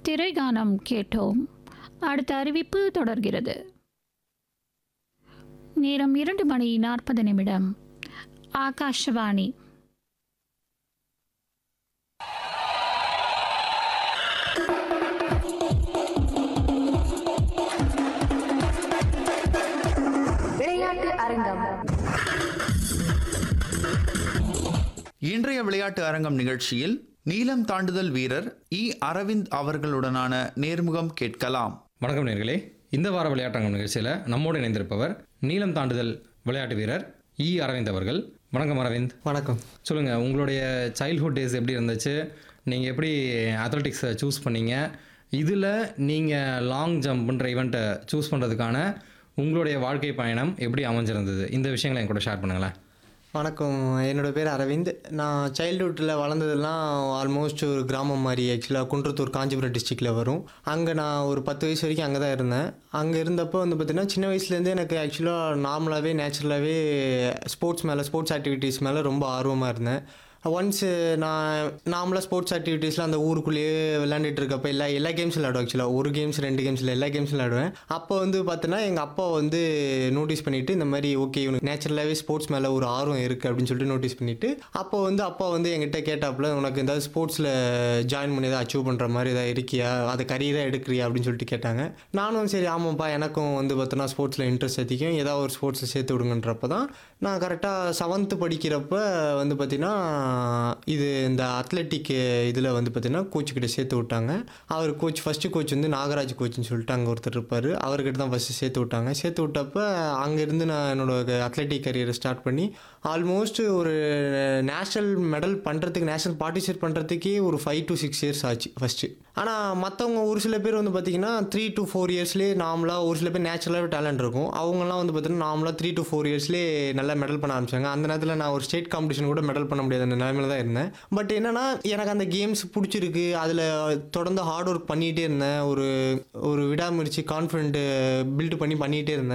திரைகானம் கேட்டோம் அடுத்த அறிவிப்பு தொடர்கிறது நேரம் இரண்டு மணி நாற்பது நிமிடம் ஆகாஷவாணி விளையாட்டு அரங்கம் இன்றைய விளையாட்டு அரங்கம் நிகழ்ச்சியில் நீளம் தாண்டுதல் வீரர் இ அரவிந்த் அவர்களுடனான நேர்முகம் கேட்கலாம் வணக்கம் நேர்களே இந்த வார விளையாட்டரங்கம் நிகழ்ச்சியில் நம்மோடு இணைந்திருப்பவர் நீளம் தாண்டுதல் விளையாட்டு வீரர் இ அரவிந்த் அவர்கள் வணக்கம் அரவிந்த் வணக்கம் சொல்லுங்கள் உங்களுடைய சைல்ட்ஹுட் டேஸ் எப்படி இருந்துச்சு நீங்கள் எப்படி அத்லெட்டிக்ஸை சூஸ் பண்ணீங்க இதில் நீங்கள் லாங் ஜம்ப்ன்ற ஈவெண்ட்டை சூஸ் பண்ணுறதுக்கான உங்களுடைய வாழ்க்கை பயணம் எப்படி அமைஞ்சிருந்தது இந்த விஷயங்களை என் கூட ஷேர் பண்ணுங்களேன் வணக்கம் என்னோட பேர் அரவிந்த் நான் சைல்ட்ஹுட்டில் வளர்ந்ததெல்லாம் ஆல்மோஸ்ட் ஒரு கிராமம் மாதிரி ஆக்சுவலாக குன்றத்தூர் காஞ்சிபுரம் டிஸ்ட்ரிக்டில் வரும் அங்கே நான் ஒரு பத்து வயசு வரைக்கும் அங்கே தான் இருந்தேன் அங்கே இருந்தப்போ வந்து பார்த்திங்கன்னா சின்ன வயசுலேருந்தே எனக்கு ஆக்சுவலாக நார்மலாகவே நேச்சுரலாகவே ஸ்போர்ட்ஸ் மேலே ஸ்போர்ட்ஸ் ஆக்டிவிட்டீஸ் மேலே ரொம்ப ஆர்வமாக இருந்தேன் ஒன்ஸு நான் நார்மலாக ஸ்போர்ட்ஸ் ஆக்டிவிட்டீஸில் அந்த ஊருக்குள்ளேயே விளையாண்டுட்டு இருக்கப்போ எல்லா எல்லா கேம்ஸ் விளையாடுவேன் ஆக்சுவலாக ஒரு கேம்ஸ் ரெண்டு கேம்ஸ் இல்லை எல்லா கேம்ஸ் விளையாடுவேன் அப்போ வந்து பார்த்தோன்னா எங்கள் அப்பா வந்து நோட்டீஸ் பண்ணிவிட்டு இந்த மாதிரி ஓகே இவனுக்கு நேச்சுரலாகவே ஸ்போர்ட்ஸ் மேலே ஒரு ஆர்வம் இருக்குது அப்படின்னு சொல்லிட்டு நோட்டீஸ் பண்ணிவிட்டு அப்போ வந்து அப்பா வந்து என்கிட்ட கேட்டாப்புல உனக்கு ஏதாவது ஸ்போர்ட்ஸில் ஜாயின் பண்ணி ஏதாவது அச்சீவ் பண்ணுற மாதிரி ஏதாவது இருக்கியா அதை கரியராக எடுக்கிறியா அப்படின்னு சொல்லிட்டு கேட்டாங்க நானும் சரி ஆமாப்பா எனக்கும் வந்து பார்த்தோன்னா ஸ்போர்ட்ஸில் இன்ட்ரெஸ்ட் அதிகம் ஏதாவது ஒரு ஸ்போர்ட்ஸில் சேர்த்து விடுங்கன்றப்ப தான் நான் கரெக்டாக செவன்த்து படிக்கிறப்ப வந்து பார்த்திங்கன்னா இது இந்த அத்லெட்டிக் இதில் வந்து பார்த்திங்கன்னா கோச் கிட்ட சேர்த்து விட்டாங்க அவர் கோச் ஃபஸ்ட்டு கோச் வந்து நாகராஜ் கோச்னு சொல்லிட்டு அங்கே ஒருத்தர் இருப்பார் அவர்கிட்ட தான் ஃபஸ்ட்டு சேர்த்து விட்டாங்க சேர்த்து விட்டப்ப அங்கேருந்து நான் என்னோட அத்லெட்டிக் கரியரை ஸ்டார்ட் பண்ணி ஆல்மோஸ்ட் ஒரு நேஷ்னல் மெடல் பண்ணுறதுக்கு நேஷ்னல் பார்ட்டிசிபேட் பண்ணுறதுக்கே ஒரு ஃபைவ் டு சிக்ஸ் இயர்ஸ் ஆச்சு ஃபஸ்ட்டு ஆனால் மற்றவங்க ஒரு சில பேர் வந்து பார்த்திங்கன்னா த்ரீ டு ஃபோர் இயர்ஸ்லேயே நார்மலாக ஒரு சில பேர் நேச்சுரலாகவே டேலண்ட் இருக்கும் அவங்கெல்லாம் வந்து பார்த்திங்கன்னா நார்மலாக த்ரீ டு ஃபோர் இயர்ஸ்லேயே நல்லா மெடல் பண்ண ஆரம்பிச்சாங்க அந்த நேரத்தில் நான் ஒரு ஸ்டேட் காம்படிஷன் கூட மெடல் பண்ண முடியாத அந்த நிலைமையில தான் இருந்தேன் பட் என்னன்னா எனக்கு அந்த கேம்ஸ் பிடிச்சிருக்கு அதில் தொடர்ந்து ஹார்ட் ஒர்க் பண்ணிகிட்டே இருந்தேன் ஒரு ஒரு விடாமுயற்சி கான்ஃபிடென்ட் பில்ட் பண்ணி பண்ணிகிட்டே இருந்தேன்